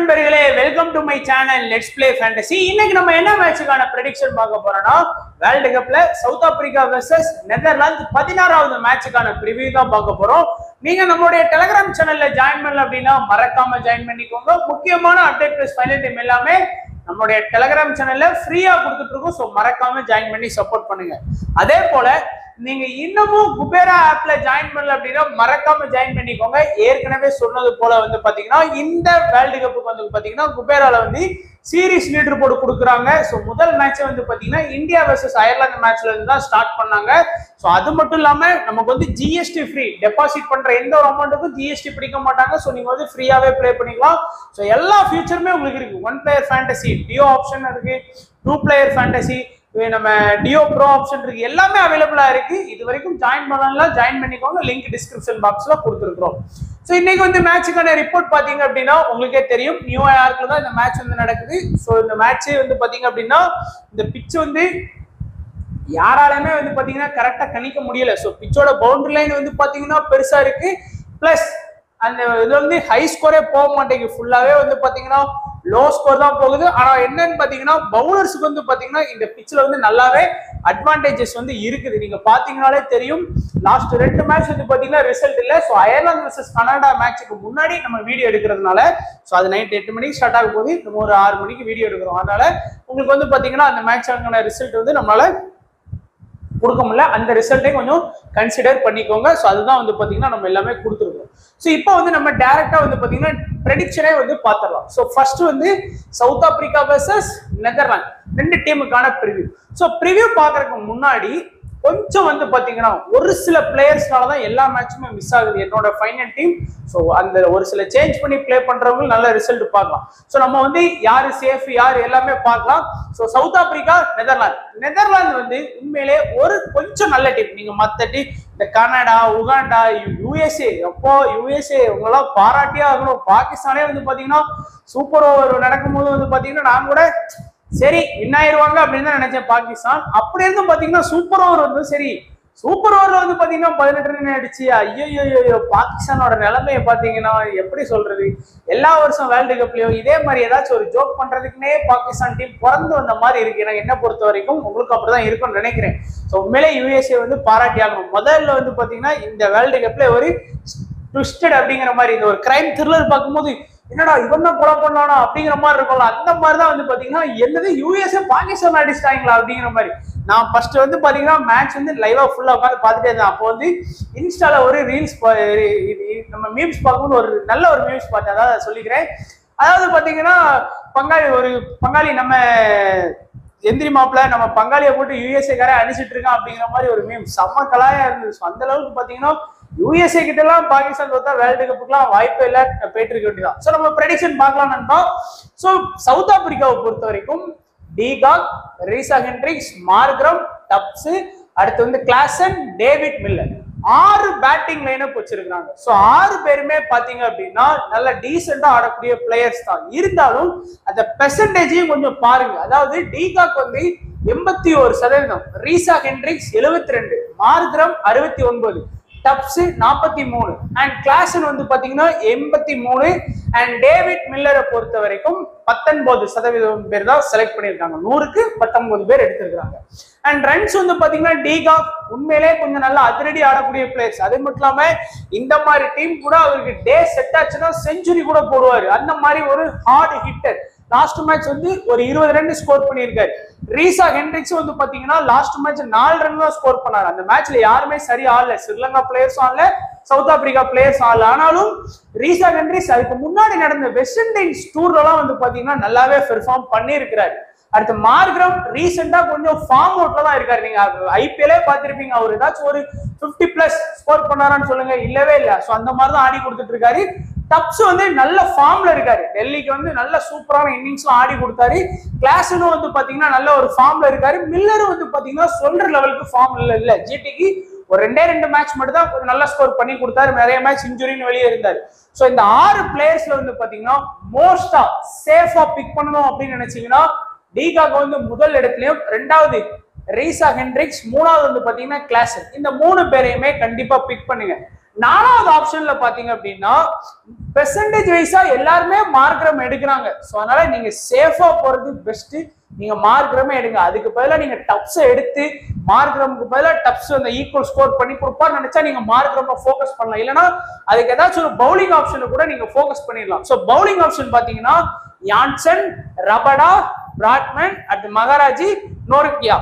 நண்பர்களே welcome to my channel let's play fantasy இன்னைக்கு நம்ம என்ன மேட்சுக்கான ப்ரெடிக்ஷன் பார்க்க போறோம்னா வேர்ல்டு கப்ல சவுத் ஆப்பிரிக்கா வெர்சஸ் நெதர்லாந்து பதினாறாவது மேட்சுக்கான ப்ரிவியூ தான் பார்க்க போறோம் நீங்க நம்மளுடைய டெலிகிராம் சேனல்ல ஜாயின் பண்ணல அப்படின்னா மறக்காம ஜாயின் பண்ணிக்கோங்க முக்கியமான அப்டேட் பிளஸ் ஃபைனல் டீம் எல்லாமே நம்மளுடைய டெலிகிராம் சேனல்ல ஃப்ரீயா கொடுத்துட்டு இருக்கோம் ஸோ மறக்காம ஜாயின் பண்ணி சப்போர்ட் பண்ணுங்க அதே போல நீங்க இன்னமும் குபேரா ஆப்ல ஜாயின் பண்ணல அப்படின்னா மறக்காம ஜாயின் பண்ணிக்கோங்க ஏற்கனவே சொன்னது போல வந்து பாத்தீங்கன்னா இந்த வேர்ல்டு கப்புக்கு வந்து பாத்தீங்கன்னா குபேரால வந்து சீரிஸ் லீடர் போர்டு கொடுக்குறாங்க ஸோ முதல் மேட்ச் வந்து பாத்தீங்கன்னா இந்தியா வர்சஸ் அயர்லாந்து மேட்ச்ல இருந்து தான் ஸ்டார்ட் பண்ணாங்க ஸோ அது மட்டும் இல்லாம நமக்கு வந்து ஜிஎஸ்டி ஃப்ரீ டெபாசிட் பண்ற எந்த ஒரு அமௌண்ட்டுக்கும் ஜிஎஸ்டி பிடிக்க மாட்டாங்க ஸோ நீங்க வந்து ஃப்ரீயாவே ப்ளே பண்ணிக்கலாம் ஸோ எல்லா ஃபியூச்சருமே உங்களுக்கு இருக்கு one player fantasy duo option இருக்கு டூ பிளேயர் ஃபேண்டசி நம்ம டியோ ப்ரோ ஆப்ஷன் இருக்கு எல்லாமே அவைலபிளா இருக்கு இது வரைக்கும் ஜாயின் பண்ணலாம் ஜாயின் பண்ணிக்கோங்க லிங்க் டிஸ்கிரிப்ஷன் பாக்ஸ்ல கொடுத்துருக்கோம் ஸோ இன்னைக்கு வந்து மேட்சுக்கான ரிப்போர்ட் பாத்தீங்க அப்படின்னா உங்களுக்கே தெரியும் நியூயார்க்ல தான் இந்த மேட்ச் வந்து நடக்குது ஸோ இந்த மேட்ச் வந்து பாத்தீங்க அப்படின்னா இந்த பிச் வந்து யாராலுமே வந்து பாத்தீங்கன்னா கரெக்டா கணிக்க முடியல ஸோ பிச்சோட பவுண்டரி லைன் வந்து பாத்தீங்கன்னா பெருசா இருக்கு பிளஸ் அந்த இது வந்து ஹை ஸ்கோரே போக மாட்டேங்குது ஃபுல்லாவே வந்து பாத்தீங்கன்னா லோ ஸ்கோர் தான் போகுது ஆனா என்னன்னு பாத்தீங்கன்னா பவுலர்ஸ்க்கு வந்து பாத்தீங்கன்னா இந்த பிச்சில் வந்து நல்லாவே அட்வான்டேஜஸ் வந்து இருக்குது நீங்க பாத்தீங்கனாலே தெரியும் லாஸ்ட் ரெண்டு மேட்ச் வந்து பாத்தீங்கன்னா ரிசல்ட் இல்ல ஸோ அயர்லாந்து வர்சஸ் கனடா மேட்ச்சுக்கு முன்னாடி நம்ம வீடியோ எடுக்கிறதுனால ஸோ அது நைட் எட்டு மணிக்கு ஸ்டார்ட் ஆகும் போது நம்ம ஒரு ஆறு மணிக்கு வீடியோ எடுக்கிறோம் அதனால உங்களுக்கு வந்து பாத்தீங்கன்னா அந்த மேட்ச்க்கான ரிசல்ட் வந்து நம்மளால கொடுக்க முடியல அந்த ரிசல்ட்டே கொஞ்சம் கன்சிடர் பண்ணிக்கோங்க ஸோ அதுதான் வந்து பார்த்தீங்கன்னா நம்ம எல்லாமே கொடுத்துருக்கோம் ஸோ இப்போ வந்து நம்ம டேரக்டா வந்து பார்த்தீங்கன்னா ப்ரெடிக்ஷனே வந்து பார்த்துடலாம் ஸோ ஃபர்ஸ்ட் வந்து சவுத் ஆப்பிரிக்கா வர்சஸ் நெதர்லாந்து ரெண்டு டீமுக்கான ப்ரிவியூ ஸோ ப்ரிவியூ பார்க்கறதுக்கு முன்னாடி கொஞ்சம் வந்து பாத்தீங்கன்னா ஒரு சில பிளேயர்ஸ்னால தான் எல்லா மேட்சுமே மிஸ் ஆகுது என்னோட ஃபைனல் டீம் ஸோ அந்த ஒரு சில சேஞ்ச் பண்ணி ப்ளே பண்றவங்க நல்ல ரிசல்ட் பார்க்கலாம் ஸோ நம்ம வந்து யாரு சேஃப் யார் எல்லாமே பார்க்கலாம் so South Africa Netherlands Netherlands வந்து உண்மையிலே ஒரு கொஞ்சம் நல்ல டீம் நீங்க மற்ற டீம் இந்த கனடா உகாண்டா யூஎஸ்ஏ எப்போ யூஎஸ்ஏ இவங்கெல்லாம் பாராட்டியே ஆகணும் பாகிஸ்தானே வந்து பாத்தீங்கன்னா சூப்பர் ஓவர் நடக்கும்போது வந்து பாத்தீங்கன்னா நான் கூட சரி வின் ஆயிருவாங்க அப்படின்னு தான் நினைச்சேன் பாகிஸ்தான் அப்படி இருந்தும் பாத்தீங்கன்னா சூப்பர் ஓவர் வந்து சரி சூப்பர் ஓவர்ல வந்து பாத்தீங்கன்னா பதினெட்டு ரன் அடிச்சு ஐயோ ஐயோ பாகிஸ்தானோட நிலைமையை பாத்தீங்கன்னா எப்படி சொல்றது எல்லா வருஷம் வேர்ல்டு கப்லயும் இதே மாதிரி ஏதாச்சும் ஒரு ஜோக் பண்றதுக்குன்னே பாகிஸ்தான் டீம் பிறந்து வந்த மாதிரி இருக்கு எனக்கு என்ன பொறுத்த வரைக்கும் உங்களுக்கு அப்படிதான் இருக்கும்னு நினைக்கிறேன் ஸோ உண்மையிலே யூஎஸ்ஏ வந்து பாராட்டி ஆகணும் முதல்ல வந்து பாத்தீங்கன்னா இந்த வேர்ல்டு கப்ல ஒரு ட்விஸ்டட் அப்படிங்கிற மாதிரி இந்த ஒரு கிரைம் த்ரில்லர் பார்க்கும்போது என்னடா இவன் தான் கொலை பண்ணானா அப்படிங்கிற மாதிரி இருக்கும்ல அந்த மாதிரி தான் வந்து பாத்தீங்கன்னா என்னது யூஎஸ்ஏ பாகிஸ்தான் அடிச்சிட்டாங்களா அப்படிங்கிற மாதிரி நான் ஃபர்ஸ்ட் வந்து பாத்தீங்கன்னா மேட்ச் வந்து லைவா ஃபுல்லா உட்காந்து பார்த்துட்டே இருந்தேன் அப்போ வந்து இன்ஸ்டால ஒரு ரீல்ஸ் நம்ம மீம்ஸ் பார்க்கும்போது ஒரு நல்ல ஒரு மீம்ஸ் பார்த்தேன் அதாவது சொல்லிக்கிறேன் அதாவது பாத்தீங்கன்னா பங்காளி ஒரு பங்காளி நம்ம எந்திரி மாப்பிள்ள நம்ம பங்காளியை போட்டு யூஎஸ்ஏக்கார அடிச்சிட்டு இருக்கான் அப்படிங்கிற மாதிரி ஒரு மீம் செம்ம கலாயா இருந்துச்சு அந்த அளவுக்கு பாத்தீங்கன்னா யூஎஸ்ஏ கிட்ட எல்லாம் பாகிஸ்தான் தோத்தா வேர்ல்டு கப்புக்குலாம் வாய்ப்பு இல்ல போயிட்டு இருக்க வேண்டியதான் ஸோ நம்ம ப்ரெடிக்ஷன் பார்க்கலாம் நண்பா ஸோ சவுத் ஆப்பிரிக்காவை பொறுத்த வரைக்கும் de Kock Reeza Hendricks Markram Stubbs அடுத்து வந்து கிளாசன் டேவிட் மில்லர் ஆறு பேட்டிங் லைனப் வச்சிருக்காங்க ஸோ ஆறு பேருமே பாத்தீங்க அப்படின்னா நல்ல டீசெண்டா ஆடக்கூடிய பிளேயர்ஸ் தான் இருந்தாலும் அந்த பெர்சன்டேஜையும் கொஞ்சம் பாருங்க அதாவது டிகாக் வந்து எண்பத்தி ஒரு சதவீதம் ரீசா ஹென்ட்ரிக்ஸ் எழுபத்தி ரெண்டு மார்க்ரம் அறுபத்தி ஒன்பது டப்ஸ் நாற்பத்தி மூணு அண்ட் கிளாசன் வந்து பாத்தீங்கன்னா எண்பத்தி மூணு அண்ட் டேவிட் மில்லரை பொறுத்த வரைக்கும் பத்தொன்பது சதவீதம் பேர் தான் செலக்ட் பண்ணியிருக்காங்க நூறுக்கு பத்தொன்பது பேர் எடுத்திருக்காங்க அண்ட் ரன்ஸ் வந்து பாத்தீங்கன்னா டிகாக் உண்மையிலே கொஞ்சம் நல்லா அதிரடி ஆடக்கூடிய பிளேயர்ஸ் அது மட்டும் இல்லாம இந்த மாதிரி டீம் கூட அவருக்கு டே செட் ஆச்சுன்னா செஞ்சுரி கூட போடுவாரு அந்த மாதிரி ஒரு ஹார்ட் ஹிட்டர் லாஸ்ட் மேட்ச் வந்து ஒரு இருபது ரன் ஸ்கோர் பண்ணியிருக்காரு ரீசா ஹென்ரிக்ஸ் வந்து பாத்தீங்கன்னா லாஸ்ட் மேட்ச் நாலு ரன் தான் ஸ்கோர் பண்ணாரு அந்த மேட்ச்ல யாருமே சரி ஆடல ஸ்ரீலங்கா பிளேயர்ஸும் ஆடல சவுத் ஆப்பிரிக்கா பிளேயர்ஸ் ஆடல ஆனாலும் ரீசா ஹென்ரிக்ஸ் அதுக்கு முன்னாடி நடந்த வெஸ்ட் இண்டீஸ் டூர்லாம் வந்து பாத்தீங்கன்னா நல்லாவே பெர்ஃபார்ம் பண்ணியிருக்கிறாரு அடுத்து மார்க்ரம் ரீசெண்டா கொஞ்சம் ஃபார்ம் அவுட்ல தான் இருக்காரு நீங்க ஐபிஎல்லே பார்த்திருப்பீங்க அவர் ஏதாச்சும் ஒரு பிப்டி பிளஸ் ஸ்கோர் பண்ணாரான்னு சொல்லுங்க இல்லவே இல்ல சோ அந்த மாதிரி தான் ஆடி கொடுத்துட்டு இருக்காரு டப்ஸ் வந்து நல்ல ஃபார்ம்ல இருக்காரு டெல்லிக்கு வந்து நல்ல சூப்பரான இன்னிங்ஸ்லாம் ஆடி கொடுத்தாரு கிளாஸனும் வந்து பாத்தீங்கன்னா நல்ல ஒரு ஃபார்ம்ல இருக்காரு மில்லரும் வந்து பாத்தீங்கன்னா சொல்ற லெவலுக்கு ஃபார்ம் இல்ல இல்ல ஜிடிக்கு ஒரு ரெண்டே ரெண்டு மேட்ச் மட்டும் தான் கொஞ்சம் நல்லா ஸ்கோர் பண்ணி கொடுத்தாரு நிறைய மேட்ச் இன்ஜுரின்னு வெளியே இருந்தாரு சோ இந்த ஆறு பிளேயர்ஸ்ல வந்து பாத்தீங்கன்னா மோஸ்டா சேஃபா பிக் பண்ணணும் அப்படின்னு நினைச்சீங்கன்னா டிகாக் வந்து முதல் இடத்துலயும் ரெண்டாவது ரீசா ஹென்ட்ரிக்ஸ் மூணாவது வந்து பாத்தீங்கன்னா கிளாசன் இந்த மூணு பேரையுமே கண்டிப்பா பிக் பண்ணுங்க நாலாவது ஆப்ஷன்ல பாத்தீங்க அப்படின்னா பெர்சன்டேஜ் வைஸா எல்லாருமே மார்க்ரம் எடுக்கிறாங்க ஸோ அதனால நீங்க சேஃபா போறது பெஸ்ட் நீங்க மார்க்ரமே எடுங்க அதுக்கு பதிலா நீங்க டப்ஸ் எடுத்து மார்க்ரமுக்கு பதிலா டப்ஸ் அந்த ஈக்குவல் ஸ்கோர் பண்ணி கொடுப்பான்னு நினைச்சா நீங்க மார்க்ரம ஃபோக்கஸ் பண்ணலாம் இல்லைன்னா அதுக்கு ஏதாச்சும் ஒரு பவுலிங் ஆப்ஷனை கூட நீங்க ஃபோக்கஸ் பண்ணிடலாம் ஸோ பவுலிங் ஆப்ஷன் பாத்தீங்கன்னா யான்சன் ரபடா பிராட்மேன் அட் மகாராஜி நோர்கியா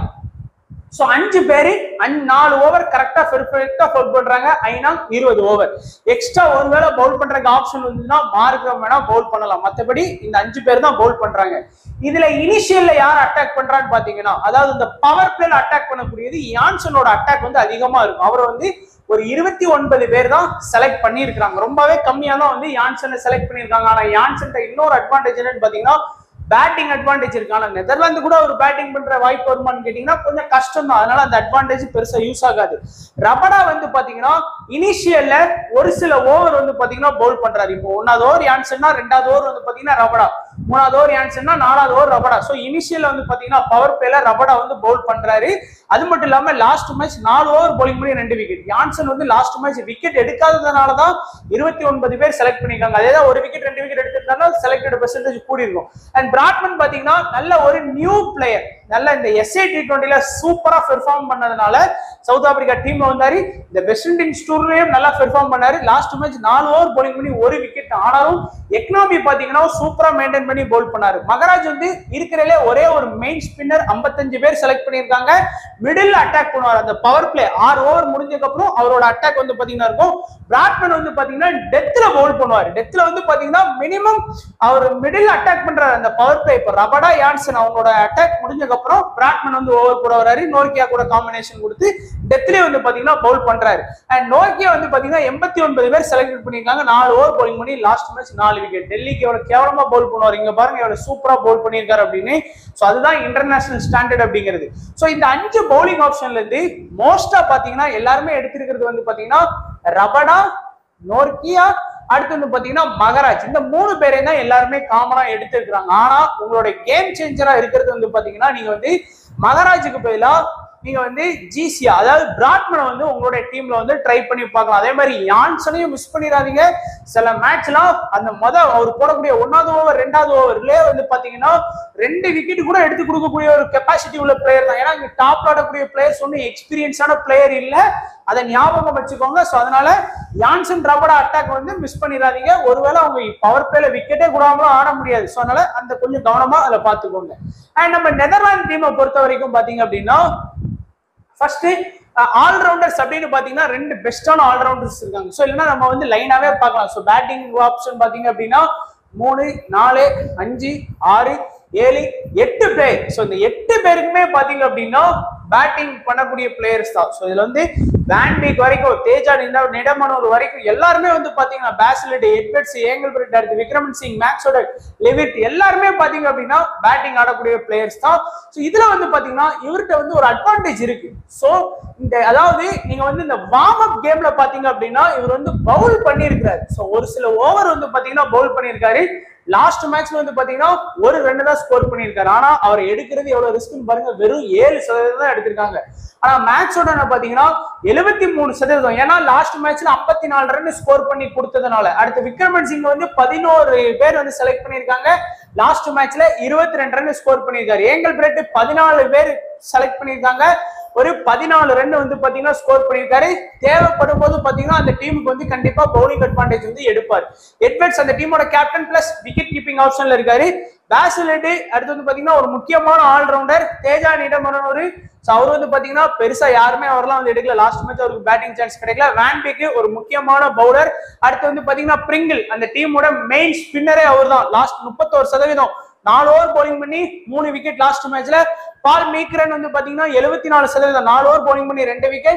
ஸோ அஞ்சு பேரு அஞ்சு நாலு ஓவர் கரெக்டா பெர்ஃபெக்டா பவுல் பண்றாங்க ஐநா இருபது ஓவர் எக்ஸ்ட்ரா ஒருவேளை பவுல் பண்றதுக்கு ஆப்ஷன் வந்துன்னா மார்க்கம் வேணா பவுல் பண்ணலாம் மத்தபடி இந்த அஞ்சு பேர் தான் பவுல் பண்றாங்க இதுல இனிஷியல்ல யார் அட்டாக் பண்றான்னு பாத்தீங்கன்னா அதாவது இந்த பவர் பிளேல அட்டாக் பண்ணக்கூடியது யான்சனோட அட்டாக் வந்து அதிகமா இருக்கும் அவர் வந்து ஒரு இருபத்தி ஒன்பது பேர் தான் செலக்ட் பண்ணியிருக்காங்க ரொம்பவே கம்மியா தான் வந்து யான்சனை செலக்ட் பண்ணியிருக்காங்க ஆனா யான்சன் இன்னொரு அட்வான்டேஜ் என்னன்னு பாத்தீங்கன்னா பேட்டிங் அட்வான்டேஜ் இருக்கு ஆனா நெதர்லாந்து கூட ஒரு பேட்டிங் பண்ற வாய்ப்பு வருமான்னு கேட்டீங்கன்னா கொஞ்சம் கஷ்டம் தான் அதனால அந்த அட்வான்டேஜ் பெருசா யூஸ் ஆகாது ரபடா வந்து பாத்தீங்கன்னா இனிஷியல்ல ஒரு சில ஓவர் வந்து பாத்தீங்கன்னா பவுல் பண்றாரு இப்போ ஒன்னாவது ஓவர் யான்சன்னா ரெண்டாவது ஓவர் வந்து பாத்தீங்கன்னா ரபடா மூணாவது ஓவர் யான்சன்னா நாலாவது ஓவர் ரபடா சோ இனிஷியல்ல வந்து பாத்தீங்கன்னா பவர் பிளேல ரபடா வந்து பவுல் பண்றாரு அது மட்டும் இல்லாம லாஸ்ட் மேட்ச் நாலு ஓவர் bowling பண்ணி ரெண்டு விக்கெட் யான்சன் வந்து லாஸ்ட் மேட்ச் விக்கெட் எடுக்காததுனால தான் இருபத்தி ஒன்பது பேர் செலக்ட் பண்ணிருக்காங்க அதே தான் ஒரு விக்கெட் ரெண்டு விக்கெட் எடுத்திருந்தாலும் செலக்டட் பெர்சன்டேஜ் கூடி இருக்கும் அண்ட் பிராட்மன் பாத்தீங்கன்னா நல்ல ஒரு நியூ பிளேயர் நல்ல இந்த எஸ்ஏ டி டுவெண்ட்டில சூப்பரா பெர்ஃபார்ம் பண்ணதுனால சவுத் ஆப்பிரிக்கா டீம்ல வந்தாரு இந்த வெஸ்ட் இண்டீஸ் டூர்லயும் நல்லா பெர்ஃபார்ம் பண்ணாரு லாஸ்ட் மேட்ச் நாலு ஓவர் bowling பண்ணி ஒரு விக்கெட் ஆனாலும் எக்கனாமி பாத்தீங்கன்னா சூப்பரா மெயின்டைன் பண்ணி பவுல் பண்ணாரு மகராஜ் வந்து இருக்கிறதுலே ஒரே ஒரு மெயின் ஸ்பின்னர் 55 பேர் செலக்ட் பண்ணியிருக்காங்க மிடில் அட்டாக் பண்ணுவார் அந்த பவர் பிளே ஆறு ஓவர் முடிஞ்சதுக்கு அப்புறம் அவரோட அட்டாக் வந்து பாத்தீங்கன்னா இருக்கும் பிராட்மன் வந்து பாத்தீங்கன்னா டெத்ல பவுல் பண்ணுவார் டெத்ல வந்து பாத்தீங்கன்னா மினிமம் அவர் மிடில் அட்டாக் பண்றாரு அந்த பவர் பிளே இப்போ ரபடா யான்சன் அவங்களோட அட்டாக் முடிஞ்சதுக்கு அப்புறம் பிராட்மன் வந்து ஓவர் போட வராரு நோர்கியா கூட காம்பினேஷன் கொடுத்து டெத்லயே வந்து பாத்தீங்கன்னா பவுல் பண்றாரு அண்ட் நோர்கியா வந்து பாத்தீங்கன்னா எண்பத்தி ஒன்பது பேர் செலக்ட் பண்ணிருக்காங்க நாலு ஓவர் bowling பண்ணி லாஸ்ட் மேட்ச் நாலு விக்கெட் டெல்லிக்கு எவ்வளவு கேவலமா பவுல் பண்ணுவார் இங்க பாருங்க எவ்வளவு சூப்பரா பவுல் பண்ணியிருக்காரு அப்படின்னு சோ அதுதான் இன்டர்நேஷனல் ஸ்டாண்டர்ட் அப்படிங்கிறது சோ இந்த அஞ்சு பவுலிங் ஆப்ஷன்ல இருந்து மோஸ்டா பாத்தீங்கன்னா எல்லாருமே எடுத்திருக்கிறது வந்து பாத்தீங்கன்னா ரபடா நோர்கியா அடுத்து வந்து பாத்தீங்கன்னா மகராஜ் இந்த மூணு பேரையும் தான் எல்லாருமே காமனா எடுத்திருக்கிறாங்க ஆனா உங்களோட கேம் சேஞ்சரா இருக்கிறது வந்து பாத்தீங்கன்னா நீங்க வந்து மகராஜுக்கு பதிலா நீங்க வந்து ஜிசியா அதாவது பிராட்மனை வந்து உங்களுடைய டீம்ல வந்து ட்ரை பண்ணி பார்க்கலாம் அதே மாதிரி யான்சனையும் மிஸ் பண்ணிடாதீங்க சில மேட்ச்லாம் அந்த முத அவர் போடக்கூடிய ஒன்னாவது ஓவர் ரெண்டாவது ஓவர்லயே வந்து பாத்தீங்கன்னா ரெண்டு விக்கெட் கூட எடுத்து கொடுக்கக்கூடிய ஒரு கெப்பாசிட்டி உள்ள பிளேயர் தான் ஏன்னா இங்க டாப் ஆடக்கூடிய பிளேயர்ஸ் ஒன்றும் எக்ஸ்பீரியன்ஸான பிளேயர் இல்ல அதை ஞாபகம் வச்சுக்கோங்க ஸோ அதனால யான்சன் ரபடா அட்டாக் வந்து மிஸ் பண்ணிடாதீங்க ஒருவேளை அவங்க பவர் பிளேல விக்கெட்டே கூடாமலும் ஆட முடியாது ஸோ அதனால அந்த கொஞ்சம் கவனமா அதை பார்த்துக்கோங்க அண்ட் நம்ம நெதர்லாந்து டீமை பொறுத்த வரைக்கும் பாத்தீங்க அப்படின்னா ஃபர்ஸ்ட் ஆல்ரவுண்டர்ஸ் அப்படின்னு பாத்தீங்கன்னா ரெண்டு பெஸ்டான ஆல்ரவுண்டர்ஸ் இருக்காங்க ஸோ இல்லைன்னா நம்ம வந்து லைனாவே பார்க்கலாம் ஸோ பேட்டிங் ஆப்ஷன் பாத்தீங்க அப்படின்னா மூணு நாலு அஞ்சு ஆறு ஏழு எட்டு பேர் ஸோ இந்த எட்டு பேருக்குமே பாத்தீங்க அப்படின்னா பேட்டிங் பண்ணக்கூடிய பிளேயர்ஸ் தான் ஸோ இதுல வந்து வேன்பீக் வரைக்கும் தேஜா நிந்தா நிடமனூர் வரைக்கும் எல்லாருமே வந்து பாத்தீங்கன்னா பேசிலிட் எட்வர்ட்ஸ் ஏங்கல் பிரிட் அடுத்து விக்ரமன் சிங் மேக்ஸோட லெவிட் எல்லாருமே பாத்தீங்க அப்படின்னா பேட்டிங் ஆடக்கூடிய பிளேயர்ஸ் தான் ஸோ இதுல வந்து பாத்தீங்கன்னா இவர்கிட்ட வந்து ஒரு அட்வான்டேஜ் இருக்கு ஸோ இந்த அதாவது நீங்க வந்து இந்த வார்ம் அப் கேம்ல பாத்தீங்க அப்படின்னா இவர் வந்து பவுல் பண்ணியிருக்காரு ஸோ ஒரு சில ஓவர் வந்து பாத்தீங்கன்னா பவுல் பண்ணியிருக்காரு லாஸ்ட் மேட்ச்ல வந்து பாத்தீங்கன்னா ஒரு ரெண்டு தான் ஸ்கோர் பண்ணியிருக்காரு ஆனா அவர் எடுக்கிறது எவ்வளவு ரிஸ்க்னு பாருங்க வெறும் ஏழு சதவீதம் தான் எடுத்திருக்காங்க ஆனா மேட்சோட என்ன பாத்தீங்கன்னா எழுபத்தி மூணு சதவீதம் ஏன்னா லாஸ்ட் மேட்ச்ல ஐம்பத்தி நாலு ரன் ஸ்கோர் பண்ணி கொடுத்ததுனால அடுத்து விக்ரமன் சிங் வந்து பதினோரு பேர் வந்து செலக்ட் பண்ணியிருக்காங்க லாஸ்ட் மேட்ச்ல இருபத்தி ரெண்டு ரன் ஸ்கோர் பண்ணியிருக்காரு ஏங்கல் பிரெட் பதினாலு பேர் செலக்ட் பண்ணியிருக்காங்க ஒரு பதினாலு ரன் வந்து பாத்தீங்கன்னா ஸ்கோர் பண்ணியிருக்காரு தேவைப்படும் போது பாத்தீங்கன்னா அந்த டீமுக்கு வந்து கண்டிப்பா பவுலிங் அட்வான்டேஜ் வந்து எடுப்பார் எட்வர்ட்ஸ் அந்த டீமோட கேப்டன் பிளஸ் விக்கெட் கீப்பிங் ஆப்ஷன்ல இருக்காரு பேசிலெட் அடுத்து வந்து பாத்தீங்கன்னா ஒரு முக்கியமான ஆல்ரவுண்டர் தேஜா நிடமனூர் ஸோ அவர் வந்து பாத்தீங்கன்னா பெருசா யாருமே அவரெல்லாம் வந்து எடுக்கல லாஸ்ட் மேட்ச் அவருக்கு பேட்டிங் சான்ஸ் கிடைக்கல வேன்பேக்கு ஒரு முக்கியமான பவுலர் அடுத்து வந்து பாத்தீங்கன்னா பிரிங்கிள் அந்த டீமோட மெயின் ஸ்பின்னரே அவர் தான் லாஸ்ட் முப்பத்தோரு சதவீதம் நாலு ஓவர் bowling பண்ணி மூணு விக்கெட் லாஸ்ட் மேட்ச்ல பால் மீக்ரன் வந்து பாத்தீங்கன்னா எழுபத்தி நாலு சதவீதம் நாலு ஓவர் bowling பண்ணி ரெண்டு விக்கெட்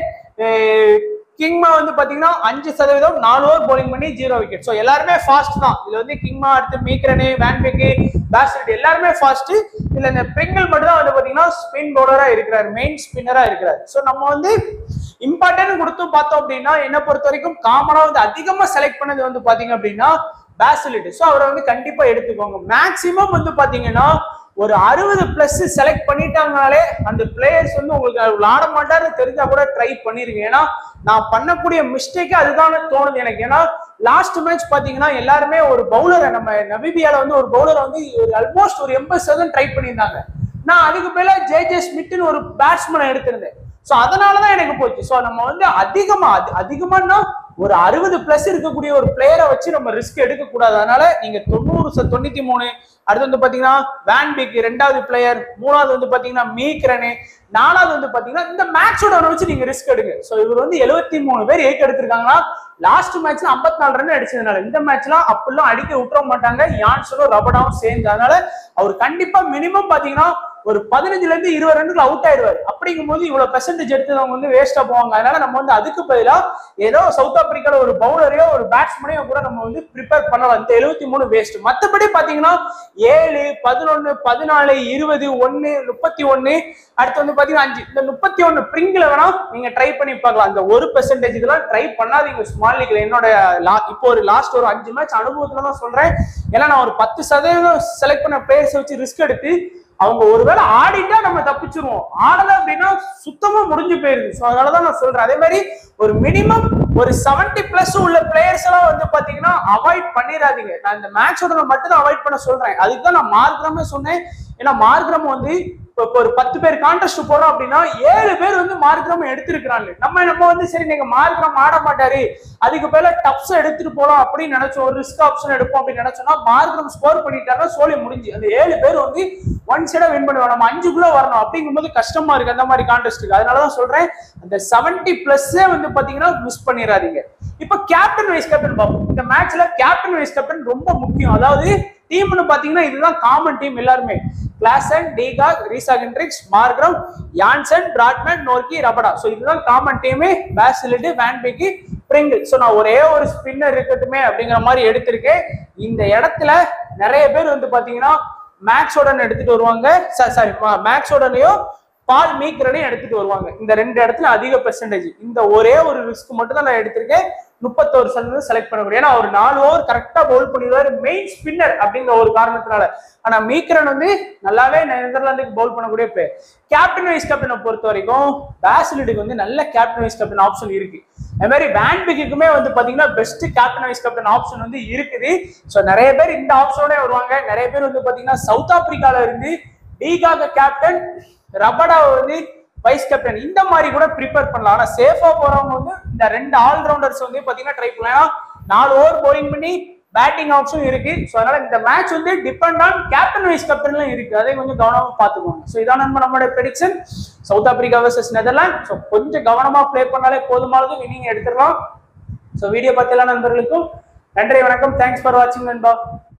கிங்மா வந்து பாத்தீங்கன்னா அஞ்சு சதவீதம் நாலு ஓவர் bowling பண்ணி ஜீரோ விக்கெட் ஸோ எல்லாருமே ஃபாஸ்ட் தான் இதுல வந்து கிங்மா அடுத்து மீக்ரனு வேன்பெக்கு பேஸ்ட் எல்லாருமே ஃபாஸ்ட் இதுல இந்த பிரிங்கிள் மட்டும் தான் வந்து பாத்தீங்கன்னா ஸ்பின் பவுலரா இருக்கிறாரு மெயின் ஸ்பின்னரா இருக்கிறாரு ஸோ நம்ம வந்து இம்பார்ட்டன்ட் கொடுத்து பார்த்தோம் அப்படின்னா என்ன பொறுத்த வரைக்கும் காமனா வந்து அதிகமா செலக்ட் பண்ணது வந்து பாத்தீங்க அப்படின்னா பேசிலிட் ஸோ அவரை வந்து கண்டிப்பா எடுத்துக்கோங்க மேக்சிமம் வந்து பாத்தீங்கன்னா ஒரு அறுபது பிளஸ் செலக்ட் பண்ணிட்டாங்கனாலே அந்த பிளேயர்ஸ் வந்து உங்களுக்கு விளையாட மாட்டாரு தெரிஞ்சா கூட ட்ரை பண்ணிருங்க ஏன்னா நான் பண்ணக்கூடிய மிஸ்டேக்கே அதுதான் தோணுது எனக்கு ஏன்னா லாஸ்ட் மேட்ச் பாத்தீங்கன்னா எல்லாருமே ஒரு பவுலரை நம்ம நபிபியால வந்து ஒரு பவுலரை வந்து ஆல்மோஸ்ட் ஒரு எண்பது சதவீதம் ட்ரை பண்ணியிருந்தாங்க நான் அதுக்கு மேல ஜே ஜே ஸ்மித்னு ஒரு பேட்ஸ்மேனை எடுத்திருந்தேன் ஸோ அதனாலதான் எனக்கு போச்சு ஸோ நம்ம வந்து அதிகமா அது அதிகமானா ஒரு அறுபது பிளஸ் இருக்கக்கூடிய ஒரு பிளேயரை வச்சு நம்ம ரிஸ்க் எடுக்க கூடாது அதனால நீங்க தொண்ணூறு ச- தொண்ணூத்தி மூணு அடுத்து வந்து பாத்தீங்கன்னா வேன் பிக் ரெண்டாவது பிளேயர் மூணாவது வந்து பாத்தீங்கன்னா மீக்ரனு நாலாவது வந்து பாத்தீங்கன்னா இந்த மேட்சோட வச்சு நீங்க ரிஸ்க் எடுங்க ஸோ இவர் வந்து எழுபத்தி மூணு பேர் ஏக் எடுத்திருக்காங்கன்னா லாஸ்ட் மேட்ச்ல 54 நாலு ரன் அடிச்சதுனால இந்த மேட்ச்லாம் அப்படிலாம் அடிக்க விட்டுற மாட்டாங்க யான்சனும் ரபடாவும் சேர்ந்து அதனால அவர் கண்டிப்பா மினிமம் பாத்தீங்கன்னா ஒரு பதினஞ்சுல இருந்து இருபது ரன்னுக்கு அவுட் ஆயிடுவாரு அப்படிங்கும்போது இவ்வளவு பெர்சன்டேஜ் எடுத்தவங்க வந்து வேஸ்டா போவாங்க அதனால நம்ம வந்து அதுக்கு பதிலா ஏதோ சவுத் ஆப்பிரிக்கால ஒரு பவுலரையோ ஒரு பேட்ஸ்மேனையோ கூட நம்ம வந்து ப்ரிப்பேர் பண்ணலாம் இந்த எழுபத்தி மூணு வேஸ்ட் மத்தபடி பாத்தீங்கன்னா ஏழு பதினொன்னு பதினாலு இருபது ஒன்னு முப்பத்தி ஒன்னு அடுத்து வந்து பாத்தீங்கன்னா அஞ்சு இந்த முப்பத்தி ஒன்னு பிரிங்ல வேணா நீங்க ட்ரை பண்ணி பார்க்கலாம் அந்த ஒரு பெர்சன்டேஜ் இதெல்லாம் ட்ரை பண்ணாதீங்க ஸ்மால் லீக்ல என்னோட la- இப்போ ஒரு லாஸ்ட் ஒரு அஞ்சு மேட்ச் அனுபவத்துல தான் சொல்றேன் ஏன்னா நான் ஒரு பத்து சதவீதம் செலக்ட் பண்ண பிளேயர்ஸ் வச்சு ரிஸ்க் எடுத்து அவங்க ஒருவேளை ஆடிட்டா நம்ம தப்பிச்சிருவோம் ஆடல அப்படின்னா சுத்தமா முடிஞ்சு போயிருது ஸோ அதனாலதான் நான் சொல்றேன் அதே மாதிரி ஒரு மினிமம் ஒரு 70 பிளஸ் உள்ள பிளேயர்ஸ் எல்லாம் வந்து பாத்தீங்கன்னா அவாய்ட் பண்ணிடாதீங்க நான் இந்த மேட்சோட மட்டும் தான் அவாய்ட் பண்ண சொல்றேன் அதுக்கு தான் நான் மார்க்ரமே சொன்னேன் ஏன்னா மார்க்ரம் வந்து இப்போ இப்போ ஒரு பத்து பேர் கான்டெஸ்ட் போறோம் அப்படின்னா ஏழு பேர் வந்து மார்க்ரம் எடுத்திருக்கிறாங்க நம்ம நம்ம வந்து சரி நீங்க மார்க்ரம் ஆட மாட்டாரு அதுக்கு பேல டப்ஸ் எடுத்துட்டு போலாம் அப்படின்னு நினைச்சோம் ஒரு ரிஸ்க் ஆப்ஷன் எடுப்போம் அப்படின்னு நினைச்சோம்னா மார்க்ரம் ஸ்கோர் பண்ணிட்டாருன்னா சோழி முடிஞ்சு அந்த ஏழு பேர் வந்து ஒன் சைடா வின் பண்ணுவோம் நம்ம அஞ்சுக்குள்ள வரணும் அப்படிங்கும்போது கஷ்டமா இருக்கு அந்த மாதிரி கான்டெஸ்ட்டுக்கு அதனாலதான் சொல்றேன் அந்த 70 பிளஸ்ஸே வந்து பாத்தீங்கன்னா மிஸ் பண்ணிடாதீங்க இப்போ கேப்டன் வைஸ் கேப்டன் பார்ப்போம் இந்த மேட்ச்ல கேப்டன் வைஸ் கேப்டன் ரொம்ப முக்கியம் அதாவது டீம்னு பாத்தீங்கன்னா இதுதான் காமன் டீம் எல்லாருமே Klaasen de Kock Reeza Hendricks Markram Jansen Baartman Nortje Rabada so இதுதான் common team Bas de Leede van Beek Pringle so நான் ஒரே ஒரு ஸ்பின்னர் இருக்கட்டுமே அப்படிங்கிற மாதிரி எடுத்திருக்கேன் இந்த இடத்துல நிறைய பேர் வந்து பாத்தீங்கன்னா மேக்ஸோடன் எடுத்துட்டு வருவாங்க சாரி மேக்ஸோடனையும் பால் மீக்கரனையும் எடுத்துட்டு வருவாங்க இந்த ரெண்டு இடத்துல அதிக பெர்சன்டேஜ் இந்த ஒரே ஒரு ரிஸ்க் மட்டும் தான் நான் எடுத்திருக்கேன் முப்பத்தோரு சதவீதம் செலக்ட் பண்ண முடியும் ஏன்னா அவர் நாலு ஓவர் கரெக்டா பவுல் பண்ணிடுவாரு மெயின் ஸ்பின்னர் அப்படிங்கிற ஒரு காரணத்தினால ஆனா மீக்கரன் வந்து நல்லாவே நெதர்லாந்துக்கு பவுல் பண்ணக்கூடிய பிளேயர் கேப்டன் வைஸ் கேப்டனை பொறுத்த வரைக்கும் பேசிலிட்டுக்கு வந்து நல்ல கேப்டன் வைஸ் கேப்டன் ஆப்ஷன் இருக்கு அதே மாதிரி வேன்பிக்குமே வந்து பாத்தீங்கன்னா best captain vice captain option வந்து இருக்குது ஸோ நிறைய பேர் இந்த ஆப்ஷனோட வருவாங்க நிறைய பேர் வந்து பாத்தீங்கன்னா சவுத் ஆப்பிரிக்கால இருந்து டீகாக கேப்டன் ரபடாவை வந்து வைஸ் கேப்டன் இந்த மாதிரி கூட ப்ரிப்பேர் பண்ணலாம் ஆனா சேஃபா போறவங்க வந்து இந்த ரெண்டு ஆல்ரவுண்டர்ஸ் வந்து பாத்தீங்கன்னா ட்ரை பண்ணலாம் ஏன்னா நாலு ஓவர் bowling பண்ணி பேட்டிங் ஆப்ஷன் இருக்கு ஸோ அதனால இந்த மேட்ச் வந்து டிபெண்ட் ஆன் கேப்டன் வைஸ் கேப்டன்லாம் இருக்கு அதை கொஞ்சம் கவனமா பார்த்துக்கோங்க ஸோ இதான் நம்ம நம்மளுடைய prediction South Africa versus Netherlands so கொஞ்சம் கவனமா ப்ளே பண்ணாலே போதுமானது வின்னிங் எடுத்துடலாம் ஸோ வீடியோ பார்த்த எல்லா நண்பர்களுக்கும் நன்றி வணக்கம் தேங்க்ஸ் ஃபார் வாட்சிங் நண்பா